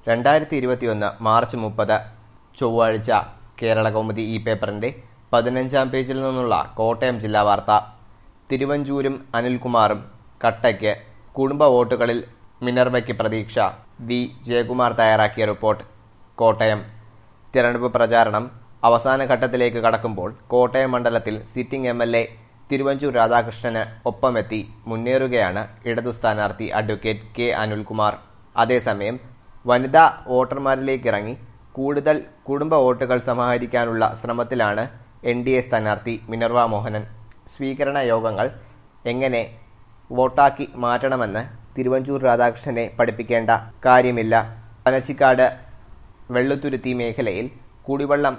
രണ്ടായിരത്തി ഇരുപത്തിയൊന്ന് മാർച്ച് മുപ്പത് ചൊവ്വാഴ്ച കേരള കൗമുദി ഈ പേപ്പറിന്റെ പതിനഞ്ചാം പേജിൽ നിന്നുള്ള കോട്ടയം ജില്ലാ വാർത്ത തിരുവഞ്ചൂരും അനിൽകുമാറും കട്ടയ്ക്ക് കുടുംബ വോട്ടുകളിൽ മിനർവയ്ക്ക് പ്രതീക്ഷ വി ജയകുമാർ തയ്യാറാക്കിയ റിപ്പോർട്ട് കോട്ടയം തിരഞ്ഞെടുപ്പ് പ്രചാരണം അവസാന ഘട്ടത്തിലേക്ക് കടക്കുമ്പോൾ കോട്ടയം മണ്ഡലത്തിൽ sitting M L A Thiruvanchoor രാധാകൃഷ്ണന് ഒപ്പമെത്തി മുന്നേറുകയാണ് ഇടതു സ്ഥാനാർത്ഥി അഡ്വക്കേറ്റ് കെ അനിൽകുമാർ അതേസമയം വനിതാ വോട്ടർമാരിലേക്ക് ഇറങ്ങി കൂടുതൽ കുടുംബ വോട്ടുകൾ സമാഹരിക്കാനുള്ള ശ്രമത്തിലാണ് എൻ ഡി എ സ്ഥാനാർത്ഥി മിനർവ മോഹനൻ സ്വീകരണ യോഗങ്ങൾ എങ്ങനെ വോട്ടാക്കി മാറ്റണമെന്ന് തിരുവഞ്ചൂർ രാധാകൃഷ്ണനെ പഠിപ്പിക്കേണ്ട കാര്യമില്ല പനച്ചിക്കാട് വെള്ളുത്തുരുത്തി മേഖലയിൽ കുടിവെള്ളം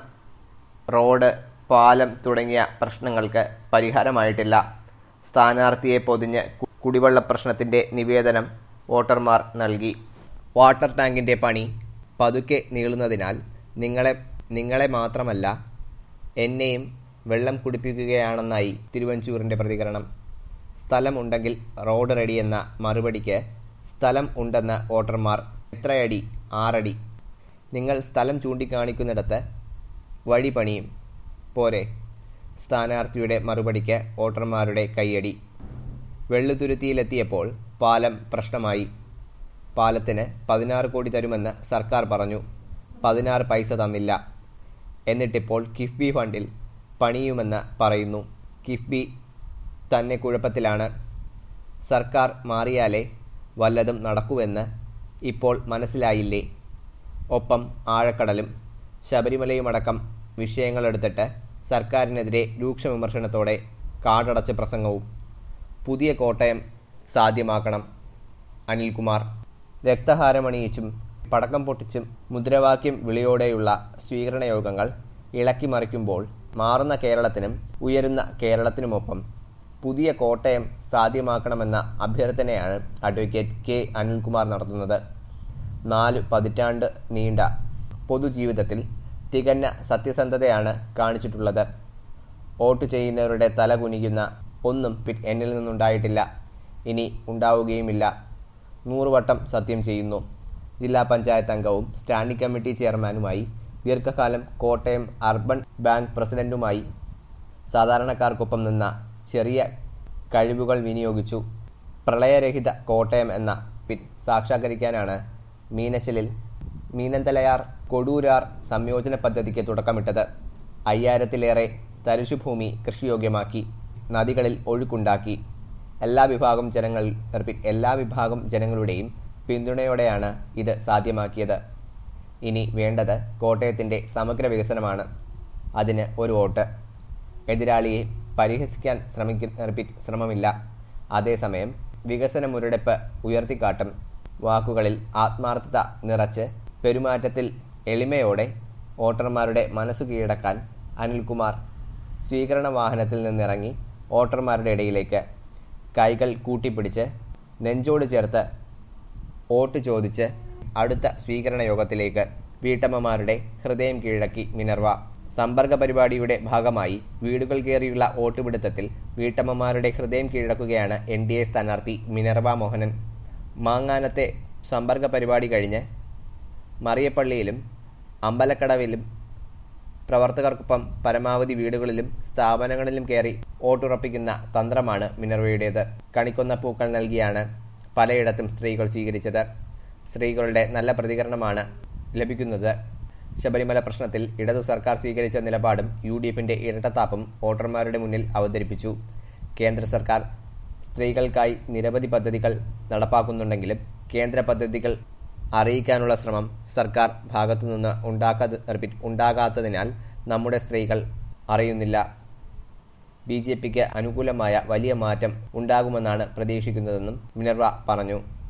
റോഡ് പാലം തുടങ്ങിയ പ്രശ്നങ്ങൾക്ക് പരിഹാരമായിട്ടില്ല സ്ഥാനാർത്ഥിയെ പൊതിഞ്ഞ് കു- കുടിവെള്ള പ്രശ്നത്തിന്റെ നിവേദനം വോട്ടർമാർ നൽകി വാട്ടർ ടാങ്കിന്റെ പണി പതുക്കെ നീളുന്നതിനാൽ നിങ്ങളെ നിങ്ങളെ മാത്രമല്ല എന്നെയും വെള്ളം കുടിപ്പിക്കുകയാണെന്നായി തിരുവഞ്ചൂരിന്റെ പ്രതികരണം സ്ഥലമുണ്ടെങ്കിൽ റോഡ് റെഡി എന്ന മറുപടിക്ക് സ്ഥലം ഉണ്ടെന്ന വോട്ടർമാർ എത്രയടി ആറടി നിങ്ങൾ സ്ഥലം ചൂണ്ടിക്കാണിക്കുന്നിടത്ത് വഴി പണിയും പോരെ സ്ഥാനാർത്ഥിയുടെ മറുപടിക്ക് വോട്ടർമാരുടെ കയ്യടി വെള്ളുതുരുത്തിയിലെത്തിയപ്പോൾ പാലം പ്രശ്നമായി പാലത്തിന് പതിനാറ് കോടി തരുമെന്ന് സർക്കാർ പറഞ്ഞു പതിനാറ് പൈസ തന്നില്ല എന്നിട്ടിപ്പോൾ കിഫ്ബി ഫണ്ടിൽ പണിയുമെന്ന് പറയുന്നു കിഫ്ബി തന്നെ കുഴപ്പത്തിലാണ് സർക്കാർ മാറിയാലേ വല്ലതും നടക്കുവെന്ന് ഇപ്പോൾ മനസ്സിലായില്ലേ ഒപ്പം ആഴക്കടലും ശബരിമലയുമടക്കം വിഷയങ്ങളെടുത്തിട്ട് സർക്കാരിനെതിരെ രൂക്ഷ വിമർശനത്തോടെ കാടടച്ച പ്രസംഗവും പുതിയ കോട്ടയം സാധ്യമാക്കണം അനിൽകുമാർ രക്തഹാരമണിയിച്ചും പടക്കം പൊട്ടിച്ചും മുദ്രാവാക്യം വിളിയോടെയുള്ള സ്വീകരണ യോഗങ്ങൾ ഇളക്കി മറിക്കുമ്പോൾ മാറുന്ന കേരളത്തിനും ഉയരുന്ന കേരളത്തിനുമൊപ്പം പുതിയ കോട്ടയം സാധ്യമാക്കണമെന്ന അഭ്യർത്ഥനയാണ് അഡ്വക്കേറ്റ് കെ അനിൽകുമാർ നടത്തുന്നത് നാല് പതിറ്റാണ്ട് നീണ്ട പൊതുജീവിതത്തിൽ തികഞ്ഞ സത്യസന്ധതയാണ് കാണിച്ചിട്ടുള്ളത് വോട്ട് ചെയ്യുന്നവരുടെ തല കുനിക്കുന്ന ഒന്നും പിറ്റ് എന്നിൽ നിന്നുണ്ടായിട്ടില്ല ഇനി ഉണ്ടാവുകയുമില്ല നൂറുവട്ടം സത്യം ചെയ്യുന്നു ജില്ലാ പഞ്ചായത്ത് അംഗവും സ്റ്റാൻഡിംഗ് കമ്മിറ്റി ചെയർമാനുമായി ദീർഘകാലം കോട്ടയം അർബൻ ബാങ്ക് പ്രസിഡന്റുമായി സാധാരണക്കാർക്കൊപ്പം നിന്ന ചെറിയ കഴിവുകൾ വിനിയോഗിച്ചു പ്രളയരഹിത കോട്ടയം എന്ന പിൻ സാക്ഷാത്കരിക്കാനാണ് മീനച്ചലിൽ മീനന്തലയാർ കൊടൂരാർ സംയോജന പദ്ധതിക്ക് തുടക്കമിട്ടത് അയ്യായിരത്തിലേറെ തരിശുഭൂമി കൃഷിയോഗ്യമാക്കി നദികളിൽ ഒഴുക്കുണ്ടാക്കി എല്ലാ വിഭാഗം ജനങ്ങൾ റിപ്പീറ്റ് എല്ലാ വിഭാഗം ജനങ്ങളുടെയും പിന്തുണയോടെയാണ് ഇത് സാധ്യമാക്കിയത് ഇനി വേണ്ടത് കോട്ടയത്തിന്റെ സമഗ്ര വികസനമാണ് അതിന് ഒരു വോട്ട് എതിരാളിയെ പരിഹസിക്കാൻ ശ്രമിക്കുന്ന റിപ്പീറ്റ് ശ്രമമില്ല അതേസമയം വികസന മുരടിപ്പ് ഉയർത്തിക്കാട്ടും വാക്കുകളിൽ ആത്മാർത്ഥത നിറച്ച് പെരുമാറ്റത്തിൽ എളിമയോടെ വോട്ടർമാരുടെ മനസ്സു കീഴടക്കാൻ അനിൽകുമാർ സ്വീകരണ വാഹനത്തിൽ നിന്നിറങ്ങി വോട്ടർമാരുടെ ഇടയിലേക്ക് കൈകൾ കൂട്ടിപ്പിടിച്ച് നെഞ്ചോട് ചേർത്ത് വോട്ട് ചോദിച്ച് അടുത്ത സ്വീകരണ യോഗത്തിലേക്ക് വീട്ടമ്മമാരുടെ ഹൃദയം കീഴടക്കി മിനർവ സമ്പർക്ക പരിപാടിയുടെ ഭാഗമായി വീടുകൾ കയറിയുള്ള വോട്ടുപിടുത്തത്തിൽ വീട്ടമ്മമാരുടെ ഹൃദയം കീഴടക്കുകയാണ് എൻ ഡി എ സ്ഥാനാർത്ഥി മിനർവ മോഹനൻ മാങ്ങാനത്തെ സമ്പർക്ക പരിപാടി കഴിഞ്ഞ് മറിയപ്പള്ളിയിലും അമ്പലക്കടവിലും പ്രവർത്തകർക്കൊപ്പം പരമാവധി വീടുകളിലും സ്ഥാപനങ്ങളിലും കയറി വോട്ടുറപ്പിക്കുന്ന തന്ത്രമാണ് മിനർവയുടേത് കണിക്കൊന്ന പൂക്കൾ നൽകിയാണ് പലയിടത്തും സ്ത്രീകൾ സ്വീകരിച്ചത് സ്ത്രീകളുടെ നല്ല പ്രതികരണമാണ് ലഭിക്കുന്നത് ശബരിമല പ്രശ്നത്തിൽ ഇടതു സർക്കാർ സ്വീകരിച്ച നിലപാടും യു ഡി എഫിന്റെ ഇരട്ടത്താപ്പും വോട്ടർമാരുടെ മുന്നിൽ അവതരിപ്പിച്ചു കേന്ദ്ര സർക്കാർ സ്ത്രീകൾക്കായി നിരവധി പദ്ധതികൾ നടപ്പാക്കുന്നുണ്ടെങ്കിലും കേന്ദ്ര പദ്ധതികൾ അറിയിക്കാനുള്ള ശ്രമം സർക്കാർ ഭാഗത്തുനിന്ന് ഉണ്ടാക്കാതെ റിപ്പീറ്റ് ഉണ്ടാകാത്തതിനാൽ നമ്മുടെ സ്ത്രീകൾ അറിയുന്നില്ല ബി ജെ പിക്ക് അനുകൂലമായ വലിയ മാറ്റം ഉണ്ടാകുമെന്നാണ് പ്രതീക്ഷിക്കുന്നതെന്നും മിനർവ പറഞ്ഞു